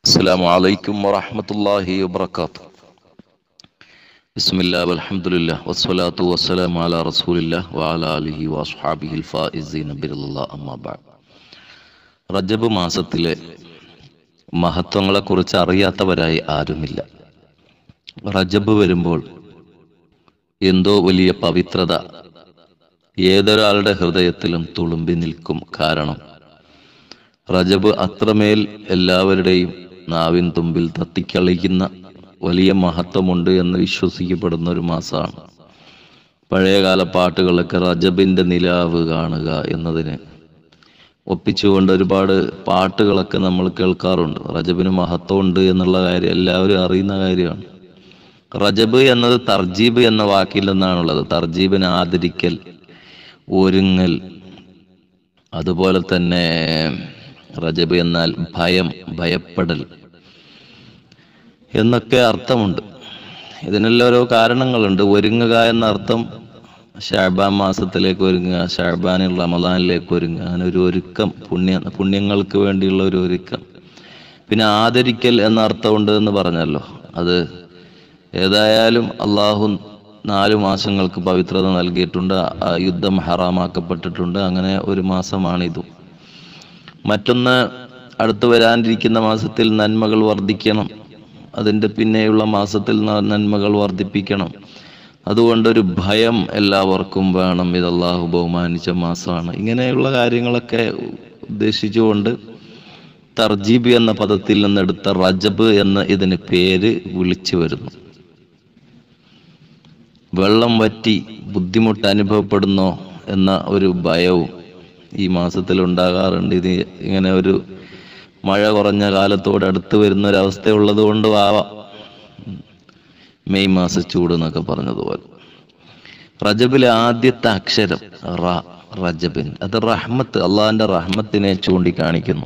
السلام عليكم ورحمة الله وبركاته بسم الله والحمد لله والصلاة والسلام على رسول الله وعلى آله وأصحابه الفائزين برضا الله أما بعد റജബ് മാസത്തിലെ മഹത്വങ്ങളെക്കുറിച്ച് അറിയാത്തവരായി ആരുമില്ല റജബ് വരുമ്പോൾ എന്തോ വലിയ പവിത്രത ഏതൊരാളുടെ ഹൃദയത്തിലും തുളുമ്പി നിൽക്കും കാരണം റജബ് അത്രമേൽ എല്ലാവരുടെയും നാവിൻ തുമ്പിൽ തത്തിക്കളിക്കുന്ന വലിയ മഹത്വമുണ്ട് എന്ന് വിശ്വസിക്കപ്പെടുന്ന ഒരു മാസമാണ് പഴയകാല പാട്ടുകളൊക്കെ റജബിന്റെ നിലാവ് കാണുക എന്നതിന് ഒപ്പിച്ചുകൊണ്ട് ഒരുപാട് പാട്ടുകളൊക്കെ നമ്മൾ കേൾക്കാറുണ്ട് റജബിന് മഹത്വമുണ്ട് എന്നുള്ള കാര്യം എല്ലാവരും അറിയുന്ന കാര്യമാണ് റജബ് എന്നത് തർജീബ് എന്ന വാക്കിൽ നിന്നാണുള്ളത് തർജീബിനെ ആദരിക്കൽ ഒരുങ്ങൽ അതുപോലെ തന്നെ റജബ് എന്നാൽ ഭയം ഭയപ്പെടൽ എന്നൊക്കെ അർത്ഥമുണ്ട് ഇതിനെല്ലാം ഓരോ കാരണങ്ങളുണ്ട് ഒരുങ്ങുക എന്ന അർത്ഥം ഷാബാൻ മാസത്തിലേക്ക് ഒരുങ്ങുക ഷാബാനിൽ റമദാനിലേക്ക് ഒരുങ്ങുക അങ്ങനെ ഒരു ഒരുക്കം പുണ്യ പുണ്യങ്ങൾക്ക് വേണ്ടിയുള്ള ഒരു ഒരുക്കം പിന്നെ ആദരിക്കൽ എന്ന അർത്ഥമുണ്ട് എന്ന് പറഞ്ഞല്ലോ അത് ഏതായാലും അള്ളാഹു നാല് മാസങ്ങൾക്ക് പവിത്രത നൽകിയിട്ടുണ്ട് ആ യുദ്ധം ഹറാമാക്കപ്പെട്ടിട്ടുണ്ട് അങ്ങനെ ഒരു മാസമാണിതും മറ്റൊന്ന് അടുത്ത് വരാനിരിക്കുന്ന മാസത്തിൽ നന്മകൾ വർദ്ധിക്കണം അതിൻ്റെ പിന്നെയുള്ള മാസത്തിൽ ന- നന്മകൾ വർദ്ധിപ്പിക്കണം അതുകൊണ്ടൊരു ഭയം എല്ലാവർക്കും വേണം ഇത് അള്ളാഹു ബഹുമാനിച്ച മാസമാണ് ഇങ്ങനെയുള്ള കാര്യങ്ങളൊക്കെ ഉദ്ദേശിച്ചുകൊണ്ട് തർജീബ് എന്ന പദത്തിൽ നിന്നെടുത്ത റജബ് എന്ന ഇതിന് പേര് വിളിച്ചു വരുന്നു വെള്ളം വറ്റി ബുദ്ധിമുട്ട് അനുഭവപ്പെടുന്നോ എന്ന ഒരു ഭയവും ഈ മാസത്തിൽ ഉണ്ടാകാറുണ്ട് ഇത് ഇങ്ങനെ ഒരു മഴ കുറഞ്ഞ കാലത്തോട് അടുത്ത് വരുന്ന ഒരു അവസ്ഥ ഉള്ളത് കൊണ്ടും ആവാം മെയ് മാസ ചൂട് എന്നൊക്കെ പറഞ്ഞതുപോലെ റജബിലെ ആദ്യത്തെ അക്ഷരം റ റജബിൻ അത് റഹ്മത്ത് അള്ളാഹിന്റെ റഹ്മത്തിനെ ചൂണ്ടിക്കാണിക്കുന്നു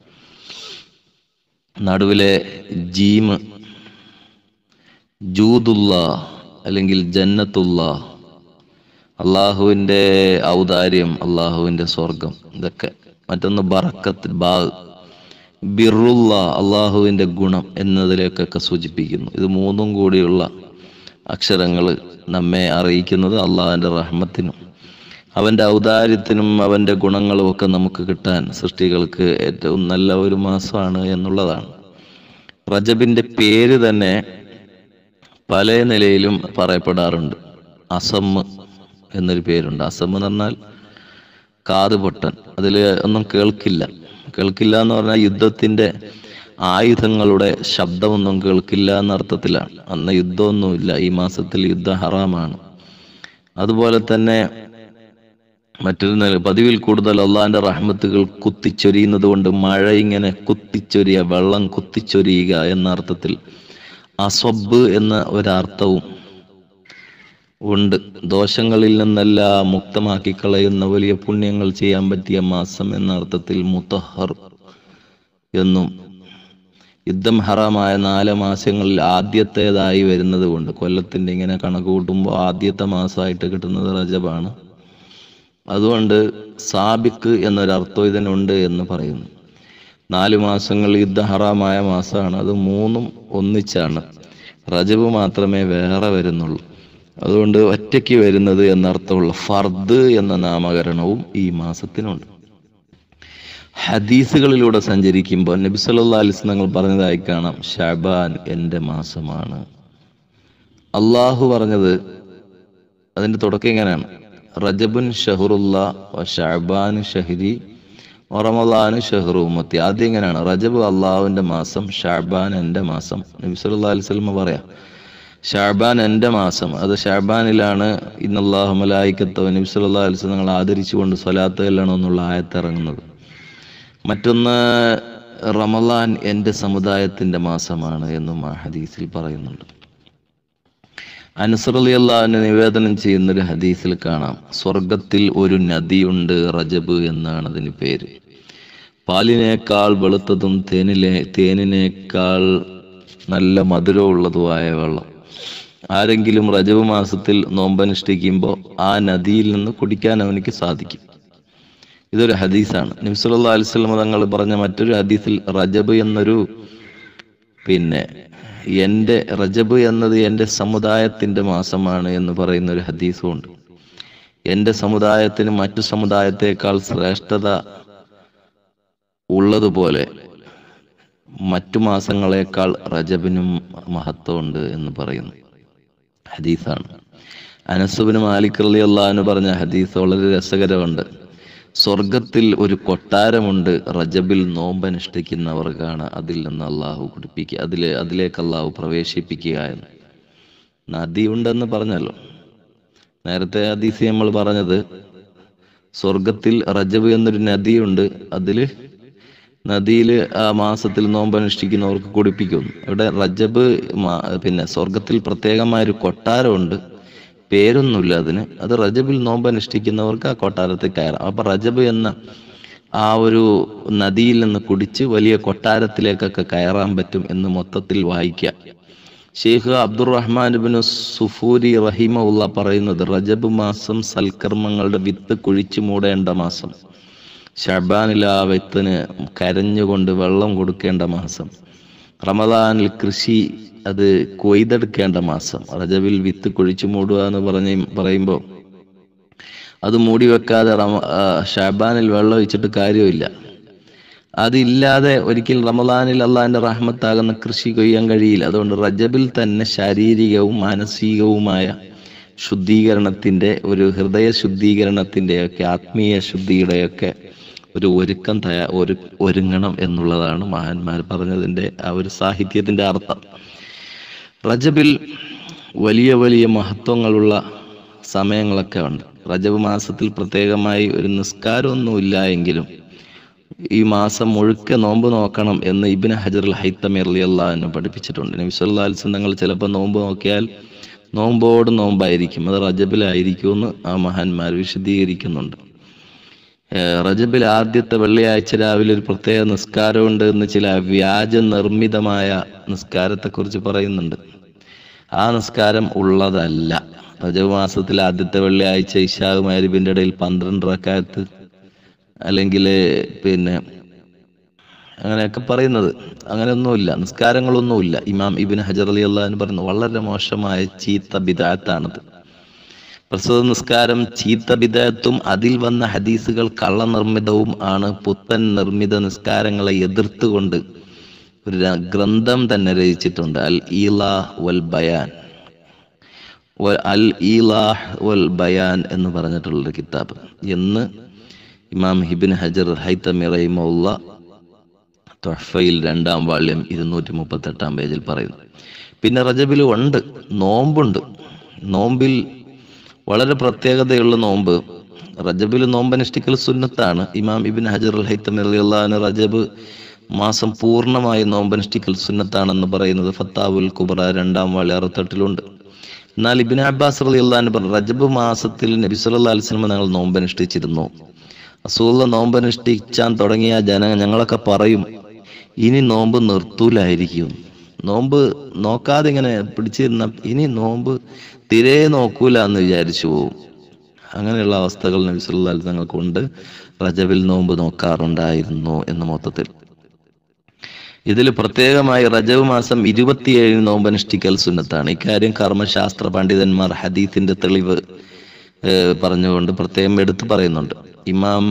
നടുവിലെ ജീമ് ജൂദുള്ള അല്ലെങ്കിൽ ജന്നത്തുള്ള അള്ളാഹുവിൻ്റെ ഔദാര്യം അള്ളാഹുവിൻ്റെ സ്വർഗം ഇതൊക്കെ മറ്റൊന്ന് ബറക്കത്ത് ബാ ബിറുള്ള അള്ളാഹുവിൻ്റെ ഗുണം എന്നതിലേക്കൊക്കെ സൂചിപ്പിക്കുന്നു ഇത് മൂന്നും കൂടിയുള്ള അക്ഷരങ്ങൾ നമ്മെ അറിയിക്കുന്നത് അള്ളാഹുവിൻ്റെ റഹ്മത്തിനും അവൻ്റെ ഔദാര്യത്തിനും അവൻ്റെ ഗുണങ്ങളും ഒക്കെ നമുക്ക് കിട്ടാൻ സൃഷ്ടികൾക്ക് ഏറ്റവും നല്ല ഒരു മാസമാണ് എന്നുള്ളതാണ് റജബിൻ്റെ പേര് തന്നെ പല നിലയിലും പറയപ്പെടാറുണ്ട് അസമ്മ് എന്നൊരു പേരുണ്ട് അസമ്മ് എന്ന് പറഞ്ഞാൽ കാത് പൊട്ടൻ അതിൽ ഒന്നും കേൾക്കില്ല കേൾക്കില്ല എന്ന് പറഞ്ഞാൽ യുദ്ധത്തിന്റെ ആയുധങ്ങളുടെ ശബ്ദമൊന്നും കേൾക്കില്ല എന്ന അർത്ഥത്തിലാണ് അന്ന് യുദ്ധമൊന്നുമില്ല ഈ മാസത്തിൽ യുദ്ധം ഹറാമാണ് അതുപോലെ തന്നെ മറ്റൊരു നില പതിവിൽ കൂടുതൽ അള്ളാഹിന്റെ റഹ്മത്തുകൾ കുത്തിച്ചൊരിയുന്നത് കൊണ്ട് മഴ ഇങ്ങനെ കുത്തിച്ചൊരിയ വെള്ളം കുത്തിച്ചൊരിയുക എന്ന അർത്ഥത്തിൽ അസ്വബ് എന്ന ഒരർത്ഥവും ഉണ്ട് ദോഷങ്ങളിൽ നിന്നെല്ലാം മുക്തമാക്കി കളയുന്ന വലിയ പുണ്യങ്ങൾ ചെയ്യാൻ പറ്റിയ മാസം എന്ന അർത്ഥത്തിൽ മുത്തഹർ എന്നും യുദ്ധം ഹറാമായ നാല് മാസങ്ങളിൽ ആദ്യത്തേതായി വരുന്നത് കൊണ്ട് കൊല്ലത്തിന്റെ ഇങ്ങനെ കണക്ക് കൂട്ടുമ്പോൾ ആദ്യത്തെ മാസമായിട്ട് കിട്ടുന്നത് റജബാണ് അതുകൊണ്ട് സാബിക്ക് എന്നൊരർത്ഥം ഇതിനുണ്ട് എന്ന് പറയുന്നു നാല് മാസങ്ങൾ യുദ്ധ ഹറാമായ മാസമാണ് അത് മൂന്നും ഒന്നിച്ചാണ് റജബ് മാത്രമേ വേറെ വരുന്നുള്ളൂ അതുകൊണ്ട് ഒറ്റയ്ക്ക് വരുന്നത് എന്നർത്ഥമുള്ള ഫർദ് എന്ന നാമകരണവും ഈ മാസത്തിനുണ്ട് ഹദീസുകളിലൂടെ സഞ്ചരിക്കുമ്പോൾ നബി സല്ലാ അലിസ് തങ്ങൾ പറഞ്ഞതായി കാണാം ഷാബാൻ എൻ്റെ മാസമാണ് അള്ളാഹു പറഞ്ഞത് അതിന്റെ തുടക്കം ഇങ്ങനെയാണ് റജബുൻ ഷഹറുല്ല ഷാബാൻ ഷഹരി റമദാന് ഷഹറു ഉമ്മത്തി ആദ്യം ഇങ്ങനെയാണ് റജബ് അള്ളാഹുവിന്റെ മാസം ഷാബാൻ എൻ്റെ മാസം നബി സല്ലാ അലൈഹി സ്വലമ പറയാം ഷാബാൻ എൻ്റെ മാസം അത് ഷാബാനിലാണ് ഇന്നല്ലാഹു മലായിക്കത്തോ നബി സല്ലാ അലൈഹി നിങ്ങൾ ആദരിച്ചുകൊണ്ട് സ്വലാത്ത് ചെല്ലണം എന്നുള്ള ആയത്ത് ഇറങ്ങുന്നത് മറ്റൊന്ന് റമലാൻ എൻ്റെ സമുദായത്തിൻ്റെ മാസമാണ് എന്നും ആ ഹദീസിൽ പറയുന്നുണ്ട് അനസർ അലി അള്ളാഹുവിനെ നിവേദനം ചെയ്യുന്ന ഒരു ഹദീസിൽ കാണാം സ്വർഗത്തിൽ ഒരു നദിയുണ്ട് റജബ് എന്നാണ് അതിന് പേര് പാലിനേക്കാൾ വെളുത്തതും തേനിലെ തേനിനേക്കാൾ നല്ല മധുരമുള്ളതുമായ വെള്ളം ആരെങ്കിലും റജബ് മാസത്തിൽ നോമ്പനുഷ്ഠിക്കുമ്പോൾ ആ നദിയിൽ നിന്ന് കുടിക്കാൻ അവനിക്ക് സാധിക്കും ഇതൊരു ഹദീസാണ് നബ്സുല്ലാ അലിസ്ലം തങ്ങൾ പറഞ്ഞ മറ്റൊരു ഹദീസിൽ റജബ് എന്നൊരു പിന്നെ എൻ്റെ റജബ് എന്നത് എൻ്റെ സമുദായത്തിൻ്റെ മാസമാണ് എന്ന് പറയുന്ന ഒരു ഹദീസും ഉണ്ട് എൻ്റെ സമുദായത്തിന് മറ്റു സമുദായത്തേക്കാൾ ശ്രേഷ്ഠത ഉള്ളതുപോലെ മറ്റു മാസങ്ങളെക്കാൾ റജബിനും മഹത്വമുണ്ട് എന്ന് പറയുന്നു ഹദീസാണ് അനസുബിന് മാലിക് അലി അള്ളഹാന് പറഞ്ഞ ഹദീസ് വളരെ രസകരമുണ്ട് സ്വർഗത്തിൽ ഒരു കൊട്ടാരമുണ്ട് റജബിൽ നോമ്പനുഷ്ഠിക്കുന്നവർക്കാണ് അതിൽ നിന്ന് അള്ളാഹു കുടിപ്പിക്കുക അതിലെ അതിലേക്ക് അള്ളാഹു പ്രവേശിപ്പിക്കുക എന്ന് നദിയുണ്ടെന്ന് പറഞ്ഞല്ലോ നേരത്തെ ഹദീസ് നമ്മൾ പറഞ്ഞത് സ്വർഗത്തിൽ റജബ് എന്നൊരു നദിയുണ്ട് അതില് നദിയിൽ ആ മാസത്തിൽ നോമ്പനുഷ്ഠിക്കുന്നവർക്ക് കുടിപ്പിക്കുന്നു ഇവിടെ റജബ് മാ- പിന്നെ സ്വർഗത്തിൽ പ്രത്യേകമായ ഒരു കൊട്ടാരമുണ്ട് പേരൊന്നുമില്ല അതിന് അത് റജബിൽ നോമ്പനുഷ്ഠിക്കുന്നവർക്ക് ആ കൊട്ടാരത്തിൽ കയറാം അപ്പൊ റജബ് എന്ന ആ ഒരു നദിയിൽ നിന്ന് കുടിച്ച് വലിയ കൊട്ടാരത്തിലേക്കൊക്കെ കയറാൻ പറ്റും എന്ന് മൊത്തത്തിൽ വായിക്കാം ഷെയ്ഖ് അബ്ദുറഹ്മാൻ ബിൻ സുഫൂരി റഹിമുള്ള പറയുന്നത് റജബ് മാസം സൽക്കർമ്മങ്ങളുടെ വിത്ത് കുഴിച്ചു മൂടേണ്ട മാസം ഷബാനിൽ ആ വിത്തിന് കരഞ്ഞുകൊണ്ട് വെള്ളം കൊടുക്കേണ്ട മാസം റമദാനിൽ കൃഷി അത് കൊയ്തെടുക്കേണ്ട മാസം റജബിൽ വിത്ത് കുഴിച്ചു മൂടുക എന്ന് പറഞ്ഞ് പറയുമ്പോൾ അത് മൂടി വെക്കാതെ റമ ആ, ഷാബാനിൽ വെള്ളം ഒഴിച്ചിട്ട് കാര്യമില്ല അതില്ലാതെ ഒരിക്കൽ റമദാനിൽ അള്ളാഹിന്റെ റഹ്മത്താകുന്ന കൃഷി കൊയ്യാൻ കഴിയില്ല അതുകൊണ്ട് റജബിൽ തന്നെ ശാരീരികവും മാനസികവുമായ ശുദ്ധീകരണത്തിന്റെ ഒരു ഹൃദയ ശുദ്ധീകരണത്തിന്റെയൊക്കെ ആത്മീയ ശുദ്ധിയുടെയൊക്കെ ഒരു ഒരുക്കം തയ്യാ ഒരു ഒരുങ്ങണം എന്നുള്ളതാണ് മഹാന്മാർ പറഞ്ഞതിന്റെ ആ ഒരു സാഹിത്യത്തിന്റെ അർത്ഥം റജബിൽ വലിയ വലിയ മഹത്വങ്ങളുള്ള സമയങ്ങളൊക്കെ ഉണ്ട് റജബ് മാസത്തിൽ പ്രത്യേകമായി ഒരു നിസ്കാരമൊന്നും ഇല്ല എങ്കിലും ഈ മാസം മുഴുക്കെ നോമ്പ് നോക്കണം എന്ന് ഇബിന് ഹജർ അൽ ഹൈത്തമി അള്ളാഹുവിനെ പഠിപ്പിച്ചിട്ടുണ്ട് നബി സല്ലല്ലാഹു അലൈഹി വസല്ലം തങ്ങൾ ചിലപ്പോൾ നോമ്പ് നോക്കിയാൽ നോമ്പോട് നോമ്പായിരിക്കും അത് റജബിലായിരിക്കുമെന്ന് ആ മഹാന്മാർ വിശദീകരിക്കുന്നുണ്ട് ഏഹ് റജബിൽ ആദ്യത്തെ വെള്ളിയാഴ്ച രാവിലെ ഒരു പ്രത്യേക നിസ്കാരമുണ്ട് എന്ന് ചില വ്യാജ നിർമ്മിതമായ നിസ്കാരത്തെക്കുറിച്ച് പറയുന്നുണ്ട് ആ നിസ്കാരം ഉള്ളതല്ല റജബ് മാസത്തിൽ ആദ്യത്തെ വെള്ളിയാഴ്ച ഇഷാഖ് മാരിബിന്റെ ഇടയിൽ പന്ത്രണ്ട് റക്കാത്ത് അല്ലെങ്കിൽ പിന്നെ അങ്ങനെയൊക്കെ പറയുന്നത് അങ്ങനെയൊന്നുമില്ല നിസ്കാരങ്ങളൊന്നുമില്ല ഇമാം ഇബിൻ ഹജർ അലി അള്ളഹാൻ പറയുന്നു വളരെ മോശമായ ചീത്ത ബിദാത്താണത് പ്രസ്തുത നിസ്കാരം ചീത്ത ബിദാത്തും അതിൽ വന്ന ഹദീസുകൾ കള്ളനിർമ്മിതവും ആണ് പുത്തൻ നിർമ്മിത നിസ്കാരങ്ങളെ എതിർത്തുകൊണ്ട് ഒരു ര- ഗ്രന്ഥം തന്നെ രചിച്ചിട്ടുണ്ട് അൽ ഈലാ വൽ ബയാൻ വ- അൽ ഈലാഹ് വൽ ബയാൻ എന്ന് പറഞ്ഞിട്ടുള്ളൊരു കിതാബ് എന്ന് ഇമാം ഹിബിൻ ഹജർ ഹൈത്തമി റഹിമുള്ള തൊഹഫയിൽ രണ്ടാം വാള്യം ഇരുന്നൂറ്റി മുപ്പത്തി എട്ടാം പേജിൽ പറയുന്നു പിന്നെ റജബിൽ ഉണ്ട് നോമ്പുണ്ട് നോമ്പിൽ വളരെ പ്രത്യേകതയുള്ള നോമ്പ് റജബിൽ നോമ്പനുഷ്ഠിക്കൽ സുന്നത്താണ് ഇമാം ഇബിൻ ഹജർ അൽ ഹൈത്തമി റളിയല്ലാഹു റജബ് മാസം പൂർണ്ണമായി നോമ്പനുഷ്ഠിക്കൽ സുന്നത്താണെന്ന് പറയുന്നത് ഫത്താവുൽ കുബറ രണ്ടാം വാളി അറുത്തെട്ടിലുണ്ട് എന്നാൽ ഇബിൻ അബ്ബാസ് റളിയല്ലാഹു പറഞ്ഞു റജബ് മാസത്തിൽ നബി സല്ലല്ലാഹു അലൈഹി വസല്ലം ഞങ്ങൾ നോമ്പനുഷ്ഠിച്ചിരുന്നു റസൂലുള്ള നോമ്പനുഷ്ഠിച്ചാൻ തുടങ്ങിയ ജന ഞങ്ങളൊക്കെ പറയും ഇനി നോമ്പ് നിർത്തൂലായിരിക്കും നോമ്പ് നോക്കാതെ ഇങ്ങനെ പിടിച്ചിരുന്ന ഇനി നോമ്പ് തിരെ നോക്കൂല എന്ന് വിചാരിച്ചു പോവും അങ്ങനെയുള്ള അവസ്ഥകൾ നബി സല്ലല്ലാഹു അലൈഹി തങ്ങൾ കൊണ്ട് റജബിൽ നോമ്പ് നോക്കാറുണ്ടായിരുന്നു എന്ന് മൊത്തത്തിൽ ഇതിൽ പ്രത്യേകമായി റജബ് മാസം ഇരുപത്തിയേഴിന് നോമ്പ് അനുഷ്ഠിക്കൽ സുന്നത്താണ് ഇക്കാര്യം കർമ്മശാസ്ത്ര പണ്ഡിതന്മാർ ഹദീസിന്റെ തെളിവ് ഏഹ്, പറഞ്ഞുകൊണ്ട് പ്രത്യേകം എടുത്തു പറയുന്നുണ്ട് ഇമാം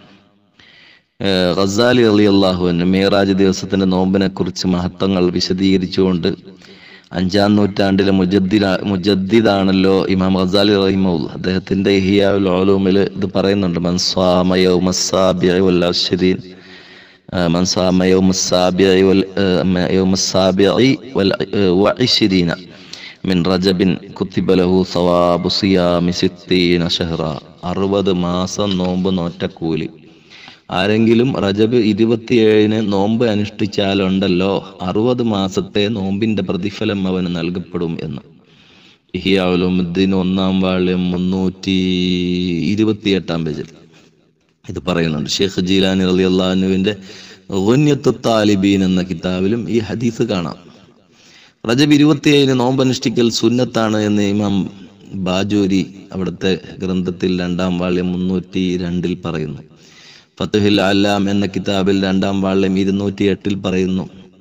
ഏഹ്, ഖസാലി അലി അള്ളാഹുവിന് മേറാജ് ദിവസത്തിന്റെ നോമ്പിനെ കുറിച്ച് മഹത്വങ്ങൾ വിശദീകരിച്ചുകൊണ്ട് അഞ്ചാം നൂറ്റാണ്ടിലെ മുജദ്ദിദ മുജദ്ദിദാണല്ലോ ഇമാം ഖസാലി റഹിമുൽ അദ്ദേഹത്തിന്റെ ഇഹിയാഉൽ ഉലൂമിൽ ഇത് പറയുന്നുണ്ട് മൻസ്വാമ യൗമസ്സാബിഇ വൽ അശ്രീൻ من صام يوم السابع وال يوم السابع والعشرين من رجب كتب له ثواب صيام ستين شهرا അറുപത് മാസം നോമ്പ് നോറ്റ കൂലി ആരെങ്കിലും റജബ് ഇരുപത്തിയേഴിന് നോമ്പ് അനുഷ്ഠിച്ചാലുണ്ടല്ലോ അറുപത് മാസത്തെ നോമ്പിന്റെ പ്രതിഫലം അവന് നൽകപ്പെടും എന്ന് ഇഹിയാവുലുദ്ദീൻ ഒന്നാം വാള്യം മുന്നൂറ്റി ഇരുപത്തിയെട്ടാം പേജിൽ ഇത് പറയുന്നുണ്ട് ഷെയ്ഖ് ജീലാനി അലി അള്ളാഹുവിന്റെ ഗുന്യത്തു താലിബീൻ എന്ന കിതാബിലും ഈ ഹദീസ് കാണാം റജബ് ഇരുപത്തിയേഴിന് നോമ്പനുഷ്ഠിക്കൽ സുന്നത്താണ് എന്ന് ഇമാം ബാജൂരി അവിടുത്തെ ഗ്രന്ഥത്തിൽ രണ്ടാം വാള്യം മുന്നൂറ്റി രണ്ടിൽ പറയുന്നു ഫത്തുഹിൽ അല്ലാം എന്ന കിതാബിൽ രണ്ടാം വാള്യം ഇരുന്നൂറ്റി എട്ടിൽ പറയുന്നു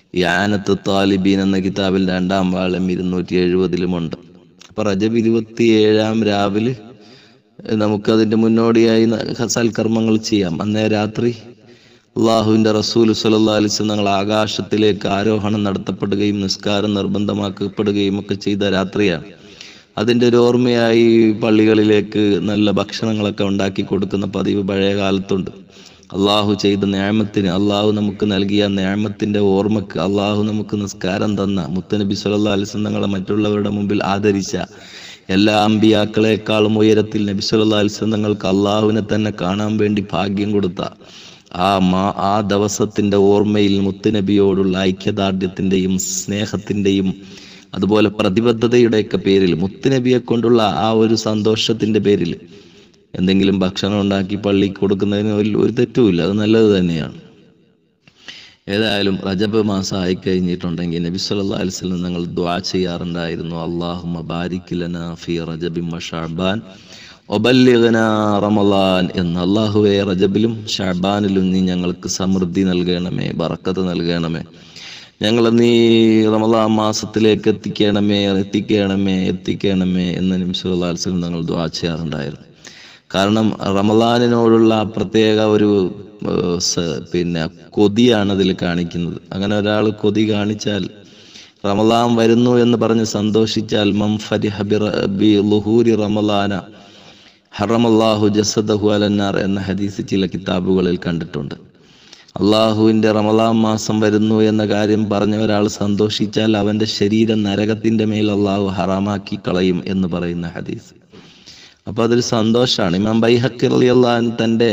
ഈ ആനത്ത് താലിബീൻ എന്ന കിതാബിൽ രണ്ടാം വാളം ഇരുന്നൂറ്റി എഴുപതിലുമുണ്ട് അപ്പൊ റജബ് ഇരുപത്തി ഏഴാം രാവിലെ നമുക്കതിന്റെ മുന്നോടിയായി ന- സൽക്കർമ്മങ്ങൾ ചെയ്യാം അന്നേ രാത്രി അള്ളാഹുവിന്റെ റസൂൽ സല്ലാ അലിസ് ഞങ്ങൾ ആകാശത്തിലേക്ക് ആരോഹണം നടത്തപ്പെടുകയും നിസ്കാരം നിർബന്ധമാക്കപ്പെടുകയും ഒക്കെ ചെയ്ത രാത്രിയാണ് അതിൻ്റെ ഒരു ഓർമ്മയായി പള്ളികളിലേക്ക് നല്ല ഭക്ഷണങ്ങളൊക്കെ ഉണ്ടാക്കി കൊടുക്കുന്ന പതിവ് പഴയ കാലത്തുണ്ട് അള്ളാഹു ചെയ്ത ന്യാമത്തിന് അള്ളാഹു നമുക്ക് നൽകിയ ന്യാമത്തിന്റെ ഓർമ്മക്ക് അള്ളാഹു നമുക്ക് നിസ്കാരം തന്ന മുത്തനബി സല്ലാ അലിസ് ഞങ്ങളെ മറ്റുള്ളവരുടെ മുമ്പിൽ ആദരിച്ച എല്ലാ അമ്പിയാക്കളെക്കാളും ഉയരത്തിൽ നബി സല്ലാ അലിസ് ഞങ്ങൾക്ക് അള്ളാഹുവിനെ തന്നെ കാണാൻ വേണ്ടി ഭാഗ്യം കൊടുത്ത ആ മാ ആ ദിവസത്തിന്റെ ഓർമ്മയിൽ മുത്തുനബിയോടുള്ള ഐക്യദാർഢ്യത്തിന്റെയും സ്നേഹത്തിന്റെയും അതുപോലെ പ്രതിബദ്ധതയുടെയൊക്കെ പേരിൽ മുത്തുനബിയെ കൊണ്ടുള്ള ആ ഒരു സന്തോഷത്തിന്റെ പേരിൽ എന്തെങ്കിലും ഭക്ഷണം ഉണ്ടാക്കി പള്ളി കൊടുക്കുന്നതിന് ഒരു ഒരു തെറ്റുമില്ല അത് നല്ലത് തന്നെയാണ് ഏതായാലും റജബ് മാസം ആയി കഴിഞ്ഞിട്ടുണ്ടെങ്കിൽ നബി സല്ലല്ലാഹു അലൈഹി വസല്ലം ഞങ്ങൾ ദ്വാ ചെയ്യാറുണ്ടായിരുന്നു അള്ളാഹുമ്മ ബാരിക് ലനാ ഫി റജബിൻ വശഅബാൻ ഒബല്ലിഗന റമലാൻ എന്ന് അള്ളാഹുവെ റജബിലും ഷാബാനിലും നീ ഞങ്ങൾക്ക് സമൃദ്ധി നൽകണമേ ബറക്കത്ത് നൽകണമേ ഞങ്ങളെ നീ റമലാൻ മാസത്തിലേക്ക് എത്തിക്കണമേ എത്തിക്കണമേ എത്തിക്കണമേ എന്ന് നബി സല്ലല്ലാഹു അലൈഹി വസല്ലം ഞങ്ങൾ ദ്വാ ചെയ്യാറുണ്ടായിരുന്നു കാരണം റമലാനിനോടുള്ള ആ പ്രത്യേക ഒരു ഏഹ്, സ- പിന്നെ കൊതിയാണ് അതിൽ കാണിക്കുന്നത് അങ്ങനെ ഒരാൾ കൊതി കാണിച്ചാൽ റമലാൻ വരുന്നു എന്ന് പറഞ്ഞ് സന്തോഷിച്ചാൽ മം ഫരിഹ ബി റ- ബി ലുഹൂരി റമലാന ഹറമല്ലാഹു ജസദഹു അലന്നാർ എന്ന ഹദീസ് ചില കിതാബുകളിൽ കണ്ടിട്ടുണ്ട് അള്ളാഹുവിന്റെ റമലാൻ മാസം വരുന്നു എന്ന കാര്യം പറഞ്ഞ ഒരാൾ സന്തോഷിച്ചാൽ അവന്റെ ശരീരം നരകത്തിന്റെ മേൽ അള്ളാഹു ഹറാമാക്കി കളയും എന്ന് പറയുന്ന ഹദീസ് അപ്പൊ അതൊരു സന്തോഷമാണ് ഇമാം ബൈഹക്കി അള്ളാൻ തന്റെ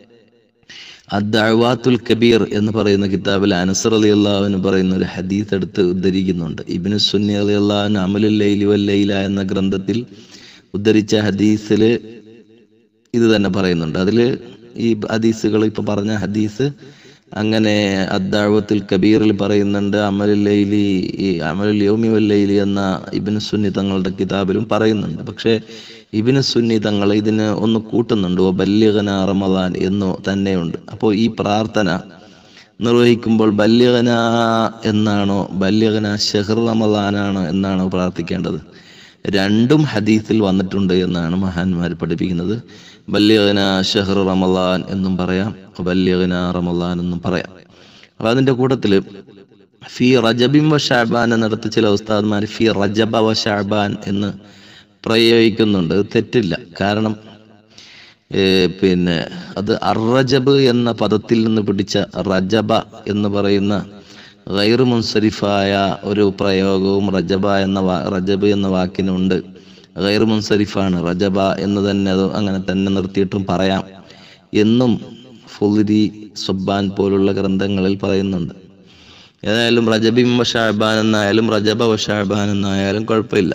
അദ്ദഅവാത്തുൽ കബീർ എന്ന് പറയുന്ന കിതാബിൽ അനസർ അലി അള്ളാഹുവിന് പറയുന്ന ഒരു ഹദീസ് എടുത്ത് ഉദ്ധരിക്കുന്നുണ്ട് ഇബിന് സുന്നി അലി അള്ളാഹുൻ അമലുൽ ലൈലി വൽ ലൈല എന്ന ഗ്രന്ഥത്തിൽ ഉദ്ധരിച്ച ഹദീസിൽ ഇത് തന്നെ പറയുന്നുണ്ട് അതിൽ ഈ ഹദീസുകൾ ഇപ്പൊ പറഞ്ഞ ഹദീസ് അങ്ങനെ അദ്ദാവത്തുൽ കബീറിൽ പറയുന്നുണ്ട് അമലുൽ ലൈലി ഈ അമലുൽ യൗമി വൽ ലൈലി എന്ന ഇബിന് സുന്നി തങ്ങളുടെ കിതാബിലും പറയുന്നുണ്ട് പക്ഷേ ഇബിന് സുന്നി തങ്ങൾ ഇതിന് ഒന്ന് കൂട്ടുന്നുണ്ട് ഓ ബല്യഗന റമദാൻ എന്ന് തന്നെയുണ്ട് അപ്പോൾ ഈ പ്രാർത്ഥന നിർവഹിക്കുമ്പോൾ ബല്യഗന എന്നാണോ ബല്യഗന ഷെഹർ റമദാനാണോ എന്നാണോ പ്രാർത്ഥിക്കേണ്ടത് രണ്ടും ഹദീസിൽ വന്നിട്ടുണ്ട് എന്നാണ് മഹാന്മാർ പഠിപ്പിക്കുന്നത് ബല്യഗന ഷെഹർ റമദാൻ എന്നും പറയാം ബല്യഗന റമദാൻ എന്നും പറയാം അപ്പൊ അതിന്റെ കൂട്ടത്തില് ഫി റജബിം വ ഷാബാൻ എന്നിടത്ത് ചില ഉസ്താദ്മാർ ഫി റജബ വ ഷാബാൻ എന്ന് പ്രയോഗിക്കുന്നുണ്ട് അത് തെറ്റില്ല കാരണം ഏ, പിന്നെ അത് അറജബ് എന്ന പദത്തിൽ നിന്ന് പിടിച്ച റജബ എന്ന് പറയുന്ന ഗൈർ മുൻസരിഫായ ഒരു പ്രയോഗവും റജബ എന്ന വാ റജബ് എന്ന വാക്കിനുണ്ട് ഗൈർ മുൻസരിഫാണ് റജബ എന്ന് തന്നെ അത് അങ്ങനെ തന്നെ നിർത്തിയിട്ടും പറയാം എന്നും ഫുലിരി സുബാൻ പോലുള്ള ഗ്രന്ഥങ്ങളിൽ പറയുന്നുണ്ട് ഏതായാലും റജബിം ഷാബാൻ എന്നായാലും റജബ ഷാബാൻ എന്നായാലും കുഴപ്പമില്ല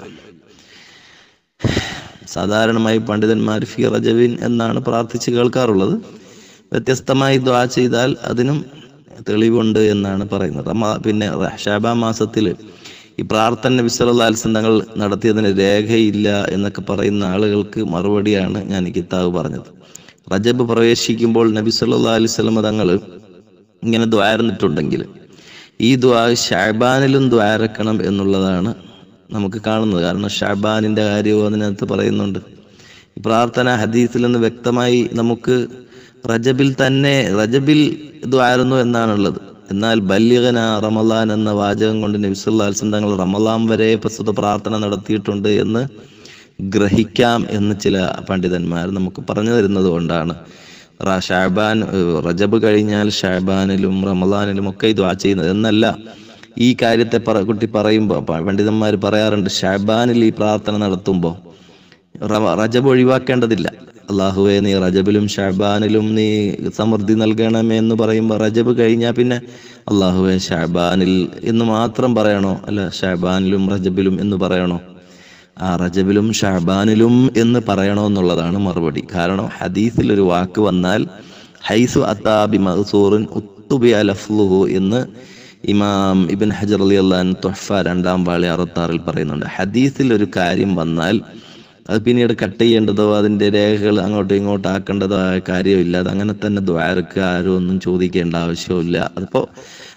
സാധാരണമായി പണ്ഡിതന്മാർ ഫി റജബിൻ എന്നാണ് പ്രാർത്ഥിച്ച് കേൾക്കാറുള്ളത് വ്യത്യസ്തമായി ദ്വാ ചെയ്താൽ അതിനും തെളിവുണ്ട് എന്നാണ് പറയുന്നത് റമ- പിന്നെ ഷാബാ മാസത്തിൽ ഈ പ്രാർത്ഥന നബി സല്ലല്ലാഹു അലൈഹി വസല്ലം തങ്ങൾ നടത്തിയതിന് രേഖയില്ല എന്നൊക്കെ പറയുന്ന ആളുകൾക്ക് മറുപടിയാണ് ഞാൻ ഈ കിതാബ് പറഞ്ഞത് റജബ് പ്രവേശിക്കുമ്പോൾ നബി സല്ലല്ലാഹു അലൈഹി വസല്ലം തങ്ങൾ ഇങ്ങനെ ദ്വാരുന്നിട്ടുണ്ടെങ്കിൽ ഈ ദ്വാ ഷാബാനിലും ദ്വാരക്കണം എന്നുള്ളതാണ് നമുക്ക് കാണുന്നത് കാരണം ഷാബാനിന്റെ കാര്യവും അതിനകത്ത് പറയുന്നുണ്ട് ഈ പ്രാർത്ഥന ഹദീസിൽ നിന്ന് വ്യക്തമായി നമുക്ക് റജബിൽ തന്നെ റജബിൽ ദ്വാരുന്നു എന്നാണുള്ളത് എന്നാൽ ബല്യകന റമലാൻ എന്ന വാചകം കൊണ്ട് നബിസുല്ലാൽസം തങ്ങൾ റമലാൻ വരെ പ്രസ്തുത പ്രാർത്ഥന നടത്തിയിട്ടുണ്ട് എന്ന് ഗ്രഹിക്കാം എന്ന് ചില പണ്ഡിതന്മാർ നമുക്ക് പറഞ്ഞു തരുന്നത് കൊണ്ടാണ് റ- ഷാബാൻ ഏഹ്, റജബ് കഴിഞ്ഞാൽ ഷാബാനിലും റമലാനിലും ഒക്കെ ദ്വാ ചെയ്യുന്നത് എന്നല്ല ഈ കാര്യത്തെ പറ കുട്ടി പറയുമ്പോൾ പണ്ഡിതന്മാർ പറയാറുണ്ട് ഷാബാനിൽ ഈ പ്രാർത്ഥന നടത്തുമ്പോൾ റ- റജബ് ഒഴിവാക്കേണ്ടതില്ല അള്ളാഹുവെ നീ റജബിലും ഷാബാനിലും നീ സമൃദ്ധി നൽകണമേ എന്ന് പറയുമ്പോൾ റജബ് കഴിഞ്ഞാൽ പിന്നെ അള്ളാഹുവെ ഷാബാനിൽ എന്ന് മാത്രം പറയണോ അല്ല ഷാബാനിലും റജബിലും എന്ന് പറയണോ ആ റജബിലും ഷാബാനിലും എന്ന് പറയണോ എന്നുള്ളതാണ് മറുപടി കാരണം ഹദീസിൽ ഒരു വാക്ക് വന്നാൽ ഹൈസു അത്താബി മഹസൂറിൻ ഉത്തുബി അലഫ്ലുഹു എന്ന് ഇമാം ഇബൻ ഹജർ അലി അള്ളഹാൻ തൊഹഫ രണ്ടാം വാളി അറുത്താറിൽ പറയുന്നുണ്ട് ഹദീസിൽ ഒരു കാര്യം വന്നാൽ അത് പിന്നീട് കട്ട് ചെയ്യേണ്ടതോ അതിന്റെ രേഖകൾ അങ്ങോട്ടും ഇങ്ങോട്ടും ആക്കേണ്ടതോ ആയ കാര്യമില്ല അത് അങ്ങനെ തന്നെ ദ്വാരക്ക് ആരും ഒന്നും ചോദിക്കേണ്ട ആവശ്യമില്ല അതിപ്പോ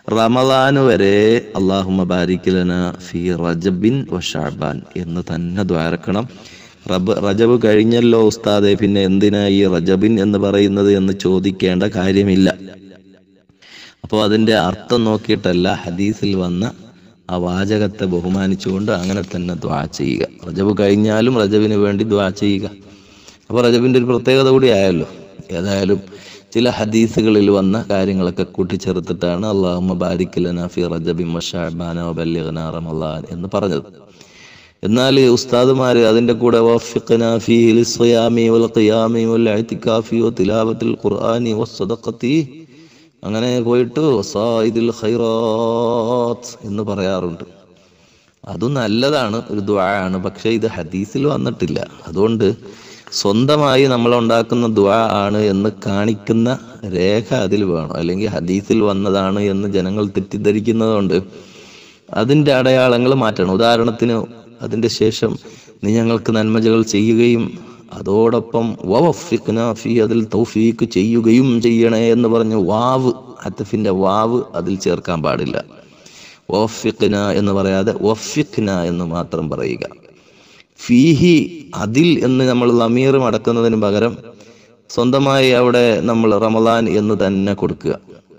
റമദാന് വരെ അള്ളാഹുമ ബാരിക്കലന ഫി റജബിൻ വ ഷാബാൻ എന്ന് തന്നെ ദ്വാരക്കണം റബ് റജബ് കഴിഞ്ഞല്ലോ ഉസ്താദെ പിന്നെ എന്തിനാ ഈ റജബിൻ എന്ന് പറയുന്നത് എന്ന് ചോദിക്കേണ്ട കാര്യമില്ല അപ്പോൾ അതിൻ്റെ അർത്ഥം നോക്കിയിട്ടല്ല ഹദീസിൽ വന്ന ആ വാചകത്തെ ബഹുമാനിച്ചുകൊണ്ട് അങ്ങനെ തന്നെ ദ്വാ ചെയ്യുക റജബ് കഴിഞ്ഞാലും റജബിന് വേണ്ടി ദ്വാ ചെയ്യുക അപ്പോൾ റജബിൻ്റെ ഒരു പ്രത്യേകത കൂടി ആയല്ലോ ഏതായാലും ചില ഹദീസുകളിൽ വന്ന കാര്യങ്ങളൊക്കെ കൂട്ടിച്ചേർത്തിട്ടാണ് അള്ളാഹുമ്മ ബാരിക്കലന ഫി റജബിൻ വഷാബാന വബല്ലിഗ്ന റമളാൻ എന്ന് പറഞ്ഞത് എന്നാൽ ഉസ്താദുമാർ അതിൻ്റെ കൂടെ വഫിഖ്ന ഫീഹി ലിസ്സിയാമി വൽ ഖിയാമി വൽ ഇഅ്തികാഫി വതിലാവത്തിൽ ഖുർആനി വസ്സദഖത്തി അങ്ങനെ പോയിട്ട് വസായിദിൽ ഖൈറാത്ത് എന്ന് പറയാറുണ്ട് അതും നല്ലതാണ് ഒരു ദ്വായാണ് പക്ഷേ ഇത് ഹദീസിൽ വന്നിട്ടില്ല അതുകൊണ്ട് സ്വന്തമായി നമ്മൾ ഉണ്ടാക്കുന്ന ദ്വാ ആണ് എന്ന് കാണിക്കുന്ന രേഖ അതിൽ വേണം അല്ലെങ്കിൽ ഹദീസിൽ വന്നതാണ് എന്ന് ജനങ്ങൾ തെറ്റിദ്ധരിക്കുന്നതുകൊണ്ട് അതിൻ്റെ അടയാളങ്ങൾ മാറ്റണം ഉദാഹരണത്തിന് അതിൻ്റെ ശേഷം നീ ഞങ്ങൾക്ക് നന്മകൾ ചെയ്യുകയും അതോടൊപ്പം വവഫിഖ്ന ഫീ അതിൽ തൗഫീക്ക് ചെയ്യുകയും ചെയ്യണേ എന്ന് പറഞ്ഞ് വാവ് ഹത്തഫിൻ്റെ വാവ് അതിൽ ചേർക്കാൻ പാടില്ല വഫിഖ്ന എന്ന് പറയാതെ വഫിഖ്ന എന്ന് മാത്രം പറയുക ഫീഹി അതിൽ എന്ന് നമ്മൾ ലമീർ മടക്കുന്നതിന് പകരം സ്വന്തമായി അവിടെ നമ്മൾ റമദാൻ എന്ന് തന്നെ കൊടുക്കുക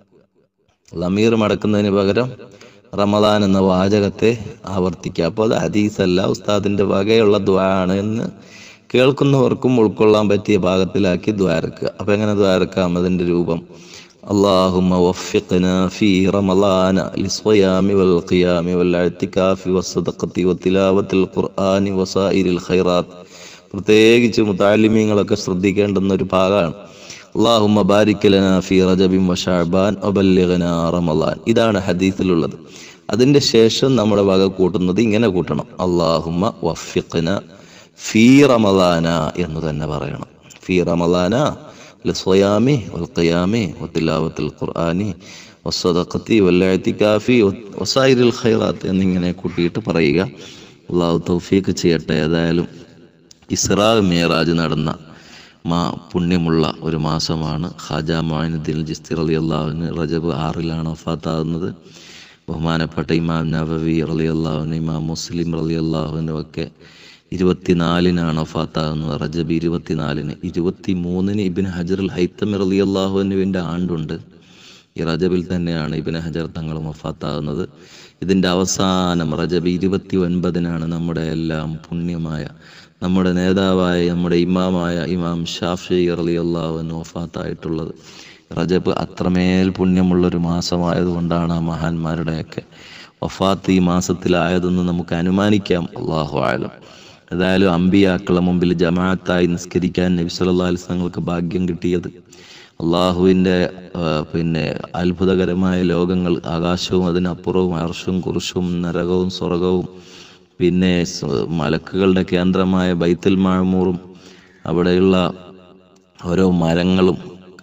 ലമീർ മടക്കുന്നതിന് പകരം റമദാൻ എന്ന വാചകത്തെ ആവർത്തിക്കുക അപ്പോൾ അത് ഹദീസല്ല ഉസ്താദിന്റെ വകയുള്ള ദ്വാ ആണ് എന്ന് കേൾക്കുന്നവർക്കും ഉൾക്കൊള്ളാൻ പറ്റിയ ഭാഗത്തിലാക്കി ദ്വാരക്കുക അപ്പൊ എങ്ങനെ ദ്വാരക്കാം അതിന്റെ രൂപം اللهم وفقنا في رمضان للصيام والقيام والاعتكاف والصدقة وتلاوة القرآن وسائر الخيرات പ്രത്യേകിച്ച് മുത്താലിമീങ്ങളൊക്കെ ശ്രദ്ധിക്കേണ്ടുന്ന ഒരു ഭാഗമാണ് അള്ളാഹുമ്മ ബാരിക്കലന ഫി റജബിൻ വഷാബാൻ ഒബല്ലിഗന റമലാൻ ഇതാണ് ഹദീസിലുള്ളത് അതിൻ്റെ ശേഷം നമ്മുടെ വക കൂട്ടുന്നത് ഇങ്ങനെ കൂട്ടണം അള്ളാഹുമ്മ വഫിഖന ഫീ റമലാന എന്ന് തന്നെ പറയണം ഫീ റമലാന للصيام والقيام وتلاوة القرآن والصدقة والاعتكاف وسائر الخيرات എന്നിങ്ങനെ കൂട്ടിയിട്ട് പറയുക അള്ളാഹു തൗഫീക്ക് ചെയ്യട്ടെ ഏതായാലും ഇസ്രാ മേറാജ് നടന്ന മാ പുണ്യമുള്ള ഒരു മാസമാണ് ഖാജ മൊയിനുദ്ദീൻ ജിസ്തി അലി അള്ളാഹുവിന് റജബ് ആറിലാണ് വഫാത്താകുന്നത് ബഹുമാനപ്പെട്ട ഇമാം നവവി അലി അള്ളാഹുവിന് ഇമാം മുസ്ലിം അലി അള്ളാഹുവിനും ഒക്കെ ഇരുപത്തിനാലിനാണ് വഫാത്താകുന്നത് റജബ് ഇരുപത്തിനാലിന് ഇരുപത്തി മൂന്നിന് ഇബിൻ ഹജർ അൽ ഹൈത്തമി അലി അള്ളാഹുവിൻ്റെ ആണ്ടുണ്ട് ഈ റജബിൽ തന്നെയാണ് ഇബിൻ ഹജർ തങ്ങൾ വഫാത്താകുന്നത് ഇതിൻ്റെ അവസാനം റജബ് ഇരുപത്തി ഒൻപതിനാണ് നമ്മുടെ എല്ലാം പുണ്യമായ നമ്മുടെ നേതാവായ നമ്മുടെ ഇമാമായ ഇമാം ഷാഫി അലി അള്ളാഹുവിന് വഫാത്തായിട്ടുള്ളത് റജബ് അത്രമേൽ പുണ്യമുള്ളൊരു മാസമായതുകൊണ്ടാണ് ആ മഹാന്മാരുടെയൊക്കെ വഫാത്ത് ഈ മാസത്തിലായതെന്ന് നമുക്ക് അനുമാനിക്കാം അള്ളാഹു ആലം ഏതായാലും അമ്പിയാക്കളെ മുമ്പിൽ ജമാഅത്തായി നിസ്കരിക്കാൻ നബി സല്ലല്ലാഹു അലൈഹി വസല്ലമക്ക് ഭാഗ്യം കിട്ടിയത് അള്ളാഹുവിൻ്റെ പിന്നെ അത്ഭുതകരമായ ലോകങ്ങൾ ആകാശവും അതിനപ്പുറവും അർഷും കുറിശും നരകവും സ്വർഗവും പിന്നെ സ- മലക്കുകളുടെ കേന്ദ്രമായ ബൈത്തുൽ മാമൂറും അവിടെയുള്ള ഓരോ മരങ്ങളും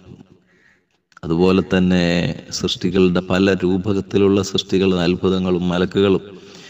അതുപോലെ തന്നെ സൃഷ്ടികളുടെ പല രൂപത്തിലുള്ള സൃഷ്ടികളും അത്ഭുതങ്ങളും മലക്കുകളും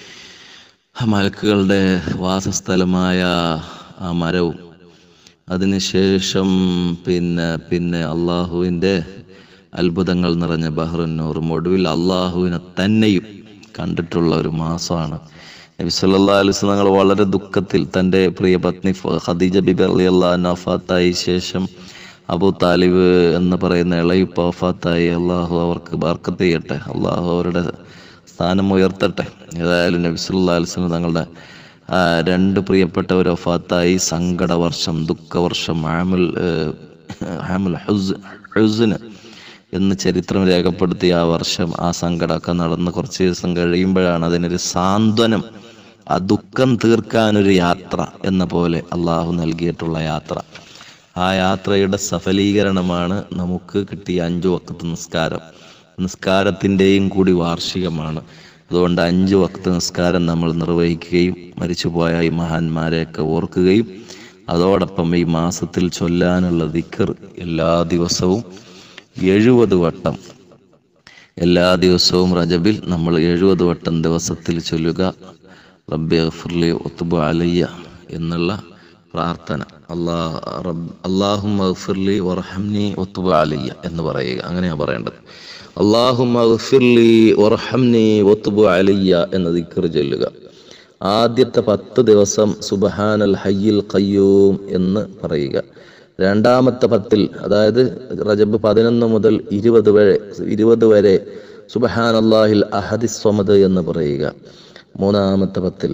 ആ മലക്കുകളുടെ വാസസ്ഥലമായ ആ മരവും അതിനുശേഷം പിന്നെ പിന്നെ അള്ളാഹുവിൻ്റെ അത്ഭുതങ്ങൾ നിറഞ്ഞ ബഹ്റന്നൂറും ഒടുവിൽ അള്ളാഹുവിനെ തന്നെയും കണ്ടിട്ടുള്ള ഒരു മാസമാണ് നബി സല്ലല്ലാഹു അലൈഹി വസല്ലം തങ്ങൾ വളരെ ദുഃഖത്തിൽ തൻ്റെ പ്രിയ പത്നി ഫ- ഖദീജ ബിബി റളിയല്ലാഹു അൻഹ വഫാത്തായി ശേഷം അബൂ താലിബ് എന്ന് പറയുന്ന ഇളയിപ്പ വഫാത്തായി അള്ളാഹു അവർക്ക് ബർക്കത്ത് ചെയ്യട്ടെ അള്ളാഹു അവരുടെ സ്ഥാനം ഉയർത്തട്ടെ ഏതായാലും നബി സല്ലല്ലാഹു അലൈഹി വസല്ലം തങ്ങളുടെ ആ, രണ്ട് പ്രിയപ്പെട്ടവർ വഫാത്തായി സങ്കടവർഷം ദുഃഖവർഷം ആമുൽ ഏഹ്, ആമുൽ ഹുസ് ഹുസ്ന് എന്ന് ചരിത്രം രേഖപ്പെടുത്തിയ ആ വർഷം ആ സങ്കടമൊക്കെ നടന്ന് കുറച്ച് ദിവസം കഴിയുമ്പോഴാണ് അതിനൊരു സാന്ത്വനം ആ ദുഃഖം തീർക്കാനൊരു യാത്ര എന്ന പോലെ അള്ളാഹു നൽകിയിട്ടുള്ള യാത്ര ആ യാത്രയുടെ സഫലീകരണമാണ് നമുക്ക് കിട്ടിയ അഞ്ചു വക്കത്ത് നിസ്കാരം നിസ്കാരത്തിൻ്റെയും കൂടി വാർഷികമാണ് അതുകൊണ്ട് അഞ്ചു വക്ത നിസ്കാരം നമ്മൾ നിർവഹിക്കുകയും മരിച്ചുപോയ ഈ മഹാന്മാരെയൊക്കെ ഓർക്കുകയും അതോടൊപ്പം ഈ മാസത്തിൽ ചൊല്ലാനുള്ള ദിക്കർ എല്ലാ ദിവസവും എഴുപത് വട്ടം എല്ലാ ദിവസവും റജബിൽ നമ്മൾ എഴുപത് വട്ടം ദിവസത്തിൽ ചൊല്ലുക റബ്ബി ഗഫിർലി ഒത്തുബു അലയ്യ എന്നുള്ള പ്രാർത്ഥന അള്ളാ റബ് അള്ളാഹും ഗഫിർലി വർഹംനി ഒത്തുബു അലയ്യ എന്ന് പറയുക അങ്ങനെയാണ് പറയേണ്ടത് അള്ളാഹുലി ഒർഹംനി ഒത്തുബു അലിയ എന്ന ദിക്കർ ചൊല്ലുക ആദ്യത്തെ പത്ത് ദിവസം സുബഹാനൽ ഹയ്യിൽ ഖയ്യൂം എന്ന് പറയുക രണ്ടാമത്തെ പത്തിൽ അതായത് റജബ് പതിനൊന്ന് മുതൽ ഇരുപത് വരെ ഇരുപത് വരെ സുബഹാൻ അള്ളാഹിൽ അഹദിസ്വമത് എന്ന് പറയുക മൂന്നാമത്തെ പത്തിൽ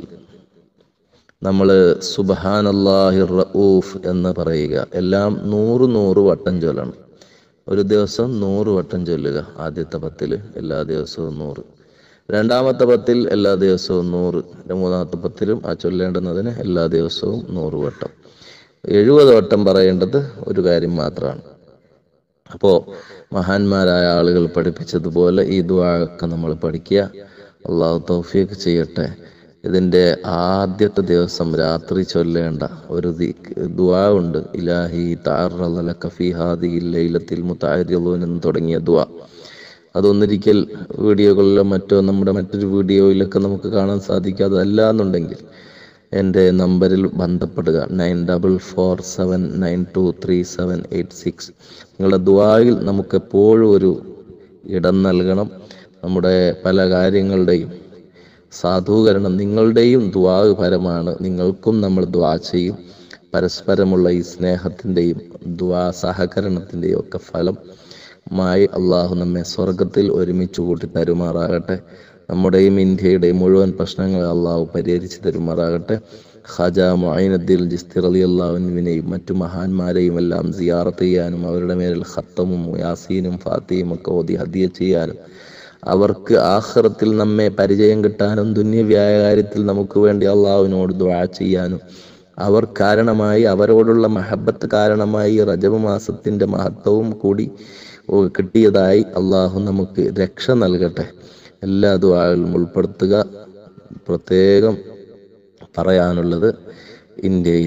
നമ്മൾ സുബഹാൻ അള്ളാഹി റഊഫ് എന്ന് പറയുക എല്ലാം നൂറ് നൂറ് വട്ടം ചൊല്ലണം ഒരു ദിവസം നൂറ് വട്ടം ചൊല്ലുക ആദ്യത്തെ പത്തിൽ എല്ലാ ദിവസവും നൂറ് രണ്ടാമത്തെ പത്തിൽ എല്ലാ ദിവസവും നൂറ് മൂന്നാമത്തെ പത്തിലും ആ ചൊല്ലേണ്ടുന്നതിന് എല്ലാ ദിവസവും നൂറ് വട്ടം എഴുപത് വട്ടം പറയേണ്ടത് ഒരു കാര്യം മാത്രമാണ് അപ്പോൾ മഹാന്മാരായ ആളുകൾ പഠിപ്പിച്ചതുപോലെ ഈ ദുആക്കെ നമ്മൾ പഠിക്കുക അള്ളാഹു തൗഫീഖ് ചെയ്യട്ടെ ഇതിൻ്റെ ആദ്യത്തെ ദിവസം രാത്രി ചൊല്ലേണ്ട ഒരു ദുആ ഉണ്ട് ഇലാഹി താറലക ഫീ ഹാദിഹി ലൈലത്തിൽ മുതഅരിളൂൻ എന്ന് തുടങ്ങിയ ദുആ അതൊന്നിരിക്കൽ വീഡിയോകളിലോ മറ്റോ നമ്മുടെ മറ്റൊരു വീഡിയോയിലൊക്കെ നമുക്ക് കാണാൻ സാധിക്കാതെ അല്ല എന്നുണ്ടെങ്കിൽ എൻ്റെ നമ്പറിൽ ബന്ധപ്പെടുക nine double four seven nine two three seven eight six നിങ്ങളുടെ ദുആയിൽ നമുക്ക് എപ്പോഴും ഒരു ഇടം നൽകണം നമ്മുടെ പല കാര്യങ്ങളുടെയും സാധൂകരണം നിങ്ങളുടെയും ദ്വാ പരമാണ് നിങ്ങൾക്കും നമ്മൾ ദ്വാ ചെയ്യും പരസ്പരമുള്ള ഈ സ്നേഹത്തിൻ്റെയും ദ്വാ സഹകരണത്തിൻ്റെയും ഒക്കെ ഫലം മായി അള്ളാഹു നമ്മെ സ്വർഗത്തിൽ ഒരുമിച്ച് കൂട്ടി തരുമാറാകട്ടെ നമ്മുടെയും ഇന്ത്യയുടെയും മുഴുവൻ പ്രശ്നങ്ങൾ അള്ളാഹു പരിഹരിച്ച് തരുമാറാകട്ടെ ഖജ മൊയിനുദ്ദീൻ ജിസ്തിർ അലി അള്ളാഹുവിനെയും മറ്റു മഹാന്മാരെയും എല്ലാം സിയാറത്ത് ചെയ്യാനും അവരുടെ മേലിൽ ഖത്തമും യാസീനും ഫാത്തിയും ഒക്കെ ഓതി ഹദിയ ചെയ്യാനും അവർക്ക് ആഹ്റത്തിൽ നമ്മെ പരിചയം കിട്ടാനും ദുന്യവ്യായ കാര്യത്തിൽ നമുക്ക് വേണ്ടി അള്ളാഹുവിനോട് ദ്വാ ചെയ്യാനും അവർ കാരണമായി അവരോടുള്ള മഹബത്ത് കാരണമായി റജബ് മാസത്തിന്റെ മഹത്വവും കൂടി കിട്ടിയതായി അള്ളാഹു നമുക്ക് രക്ഷ നൽകട്ടെ എല്ലാ ദ്വാകളും ഉൾപ്പെടുത്തുക പ്രത്യേകം പറയാനുള്ളത് ഇന്ത്യയിൽ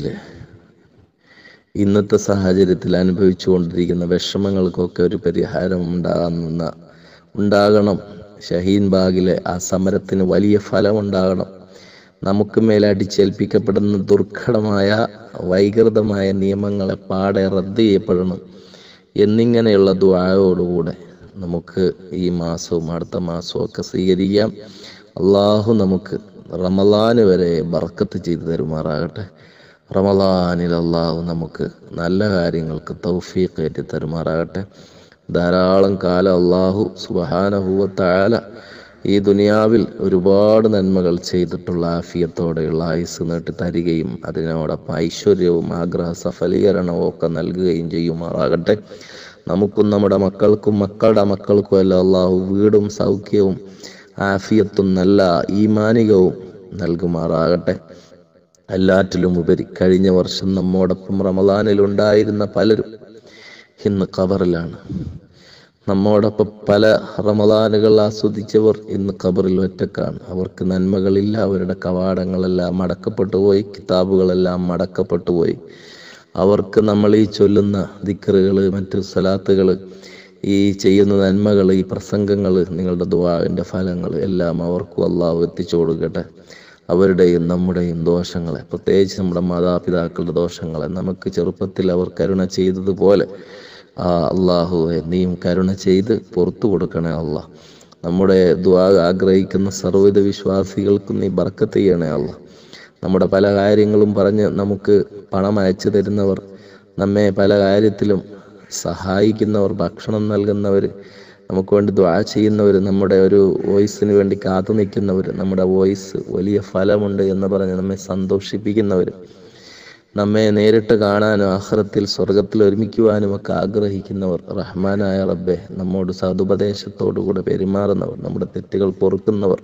ഇന്നത്തെ സാഹചര്യത്തിൽ അനുഭവിച്ചു കൊണ്ടിരിക്കുന്ന വിഷമങ്ങൾക്കൊക്കെ ഒരു പരിഹാരം ഉണ്ടാകുന്ന ഉണ്ടാകണം ഷഹീൻ ബാഗിലെ ആ സമരത്തിന് വലിയ ഫലമുണ്ടാകണം നമുക്ക് മേലെ അടിച്ചേൽപ്പിക്കപ്പെടുന്ന ദുർഘടമായ വൈകൃതമായ നിയമങ്ങളെ പാടെ റദ്ദ് ചെയ്യപ്പെടണം എന്നിങ്ങനെയുള്ള ദ്വായോടുകൂടെ നമുക്ക് ഈ മാസവും അടുത്ത മാസവും ഒക്കെ സ്വീകരിക്കാം അള്ളാഹു നമുക്ക് റമലാന് വരെ ബർക്കത്ത് ചെയ്തു തരുമാറാകട്ടെ റമലാനിൽ അള്ളാഹു നമുക്ക് നല്ല കാര്യങ്ങൾക്ക് തൗഫീഖ് ഏറ്റി തരുമാറാകട്ടെ ധാരാളം കാലം അള്ളാഹു സുബഹാനഹുവത്തായാല ഈ ദുനിയാവിൽ ഒരുപാട് നന്മകൾ ചെയ്തിട്ടുള്ള ആഫിയത്തോടെയുള്ള ആയുസ് നീട്ടി തരികയും അതിനോടൊപ്പം ഐശ്വര്യവും ആഗ്രഹ സഫലീകരണവും ഒക്കെ നൽകുകയും ചെയ്യുമാറാകട്ടെ നമുക്കും നമ്മുടെ മക്കൾക്കും മക്കളുടെ മക്കൾക്കും എല്ലാം അള്ളാഹു വീടും സൗഖ്യവും ആഫിയത്തും നല്ല ഈമാനികവും നൽകുമാറാകട്ടെ എല്ലാറ്റിലും ഉപരി കഴിഞ്ഞ വർഷം നമ്മോടൊപ്പം റമദാനിൽ ഉണ്ടായിരുന്ന പലരും ഇന്ന് ഖബറിലാണ് നമ്മോടൊപ്പം പല റമദാനുകൾ ആസ്വദിച്ചവർ ഇന്ന് ഖബറിൽ ഒറ്റക്കാണ് അവർക്ക് നന്മകളില്ല അവരുടെ കവാടങ്ങളെല്ലാം അടക്കപ്പെട്ടു പോയി കിതാബുകളെല്ലാം അടക്കപ്പെട്ടു പോയി അവർക്ക് നമ്മൾ ഈ ചൊല്ലുന്ന ദിക്കറുകൾ മറ്റു സലാത്തുകൾ ഈ ചെയ്യുന്ന നന്മകൾ ഈ പ്രസംഗങ്ങൾ നിങ്ങളുടെ ദുവാവിൻ്റെ ഫലങ്ങൾ എല്ലാം അവർക്കും അള്ളാഹു എത്തിച്ചു കൊടുക്കട്ടെ അവരുടെയും നമ്മുടെയും ദോഷങ്ങളെ പ്രത്യേകിച്ച് നമ്മുടെ മാതാപിതാക്കളുടെ ദോഷങ്ങളെ നമുക്ക് ചെറുപ്പത്തിൽ അവർ കരുണ ചെയ്തതുപോലെ ആ അള്ളാഹുവെ നീയും കരുണ ചെയ്ത് പുറത്തു കൊടുക്കണേ അള്ളാഹ് നമ്മുടെ ദ്വാ ആഗ്രഹിക്കുന്ന സർവ്വവിധ വിശ്വാസികൾക്കും നീ ബർക്കത്ത് ചെയ്യണേ അല്ല നമ്മുടെ പല കാര്യങ്ങളും പറഞ്ഞ് നമുക്ക് പണം അയച്ചു തരുന്നവർ നമ്മെ പല കാര്യത്തിലും സഹായിക്കുന്നവർ ഭക്ഷണം നൽകുന്നവർ നമുക്ക് വേണ്ടി ദ്വാ ചെയ്യുന്നവർ നമ്മുടെ ഒരു വോയിസിന് വേണ്ടി കാത്തു നിൽക്കുന്നവർ നമ്മുടെ വോയിസ് വലിയ ഫലമുണ്ട് എന്ന് പറഞ്ഞ് നമ്മെ സന്തോഷിപ്പിക്കുന്നവർ നമ്മെ നേരിട്ട് കാണാനും ആഹ്റത്തിൽ സ്വർഗത്തിൽ ഒരുമിക്കുവാനും ഒക്കെ ആഗ്രഹിക്കുന്നവർ റഹ്മാനായ റബ്ബെ നമ്മോട് സതുപദേശത്തോടുകൂടെ പെരുമാറുന്നവർ നമ്മുടെ തെറ്റുകൾ പൊറുക്കുന്നവർ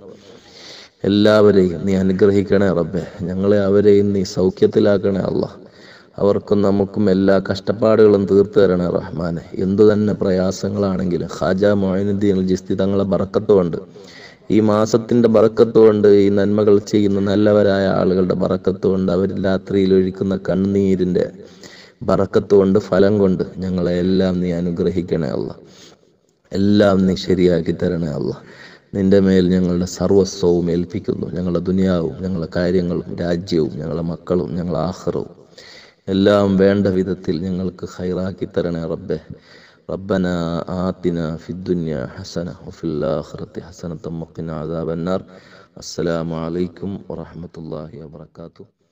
എല്ലാവരെയും നീ അനുഗ്രഹിക്കണേ റബ്ബെ ഞങ്ങളെ അവരെയും നീ സൗഖ്യത്തിലാക്കണേ അല്ല അവർക്കും നമുക്കും എല്ലാ കഷ്ടപ്പാടുകളും തീർത്തു തരണേ റഹ്മാനെ എന്തു തന്നെ പ്രയാസങ്ങളാണെങ്കിലും ഖാജ മൊയിനുദ്ദീൻ ജിസ്തി തങ്ങളെ ബറക്കത്തുകൊണ്ട് ഈ മാസത്തിന്റെ ബറക്കത്ത് കൊണ്ട് ഈ നന്മകൾ ചെയ്യുന്ന നല്ലവരായ ആളുകളുടെ ബറക്കത്ത് കൊണ്ട് അവർ രാത്രിയിൽ ഒഴിക്കുന്ന കണ്ണുനീരിന്റെ ബറക്കത്ത് കൊണ്ട് ഫലം കൊണ്ട് ഞങ്ങളെ എല്ലാം നീ അനുഗ്രഹിക്കണേ അല്ല എല്ലാം നീ ശരിയാക്കി തരണേ അല്ല നിന്റെ മേൽ ഞങ്ങളുടെ സർവസ്വവും ഏൽപ്പിക്കുന്നു ഞങ്ങളുടെ ദുനിയാവും ഞങ്ങളുടെ കാര്യങ്ങളും രാജ്യവും ഞങ്ങളുടെ മക്കളും ഞങ്ങളുടെ ആഹ്റവും എല്ലാം വേണ്ട വിധത്തിൽ ഞങ്ങൾക്ക് ഹൈറാക്കി തരണേ റബ്ബെ ربنا آتنا في الدنيا حسنة وفي الآخرة حسنة وقنا عذاب النار السلام عليكم ورحمة الله وبركاته